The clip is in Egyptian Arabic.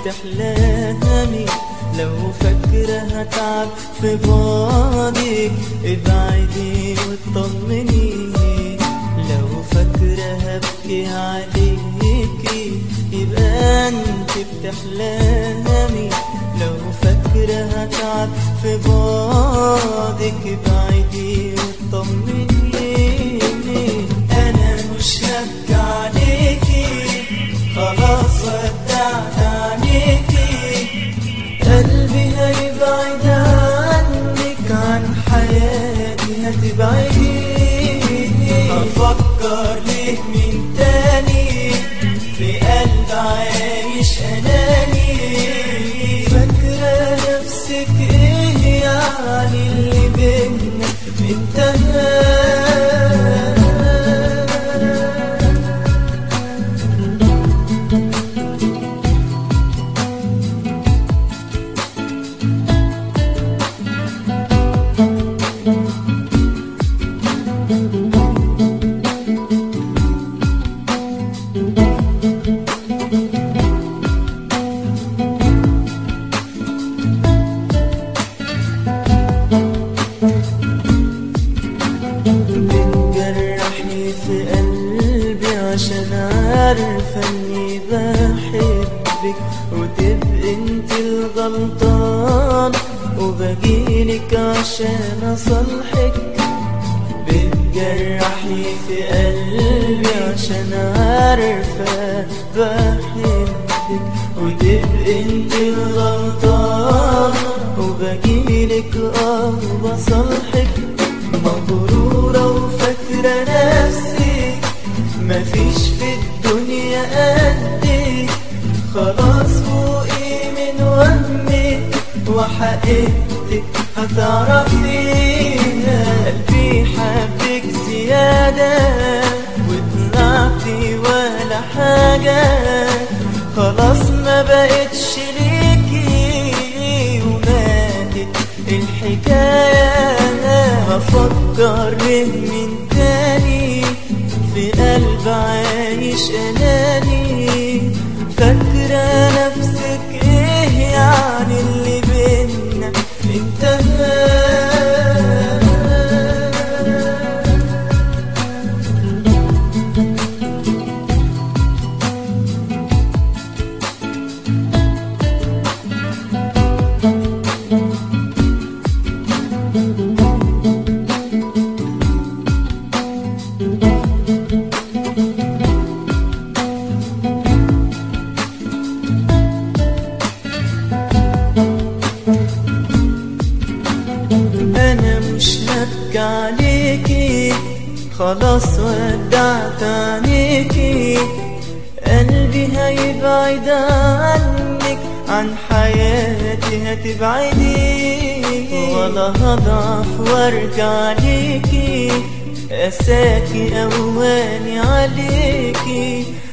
تحلامي لو فاكرة هتعب في بعدك ابعدي وطمني لو فاكرة هبكي عليكي يبقى انت بتحلامي لو فاكرة هتعب في بعدك ابعدي وطمني انا مش هبكي عليكي خلاص ودعت عنيكي قلبي هيبعد عنك عن حياتي هتبعدي هفكر ليه من تاني في قلب عايش اناني فاكرة نفسك ايه يعني اللي بينا انتهى بتجرحني في قلبي عشان عارفة اني بحبك وتبقى انت الغلطان وبجيلك عشان اصلحك بتجرحني في قلبي عشان عارفة بحبك وتبقى انت الغلطان وبجيلك اه بصلحك مغرورة وفاكرة نفسي مفيش في الدنيا قدك خلاص فوقي من وهمك وحقيقتك هتعرفيها قلبي حبك زيادة وطلعتي ولا حاجة خلاص ما بقتش ليكي وماتت الحكاية هفكر ليه من تاني في قلب عايش أناني فاكرة نفسك ايه يعني اللي بينا انتهى انا مش هبكي عليكي خلاص ودعت عنيكي قلبي هيبعد عنك عن حياتي هتبعدي ولا هضعف وارجع ليكي اساكي اواني عليكي